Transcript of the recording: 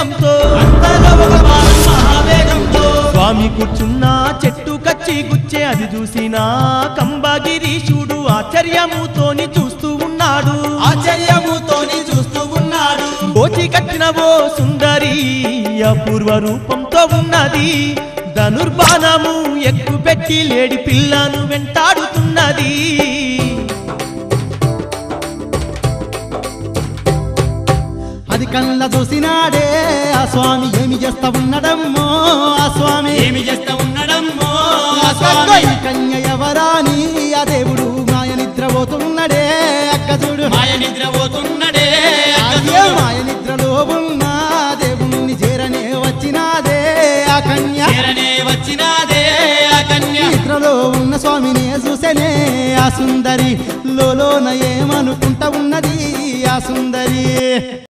వేగంతో అంతలో ఒక బాణం మహావేగంతో స్వామి కూర్చున్న చెట్టు కచ్చి గుచ్చే అది చూసిన కంబగిరీశుడు ఆశ్చర్యముతోని చూస్తూ ఉన్నాడు ఆశ్చర్యముతోని చూస్తూ ఉన్నాడు కోచి కట్టిన ఓ సుందరి అపూర్వ రూపంతో ఉన్నది ధనుర్బాణము ఎక్కు పెట్టి లేడి పిల్లను వెంటాడుతున్నది అది కళ్ళ చూసినాడే ఆ స్వామి ఏమి చేస్తా ఉన్నడమ్మో ఆ స్వామి ఏమి చేస్తా ఉన్నాడమ్మో ఆ అక్క స్వామి ఈ కన్య ఎవరాని ఆ దేవుడు మాయ నిద్రపోతున్నడే అక్క చూడు మాయ నిద్ర పోతున్నడే అదే మాయ నిద్రలో ఉన్న దేవుణ్ణి చేరనే వచ్చినాదే ఆ కన్య చేరనే వచ్చినాదే ఆ కన్య నిద్రలో ఉన్న స్వామిని చూసేనే ఆ సుందరి లోలోన ఏమనుకుంటా ఉన్నది ఆ సుందరి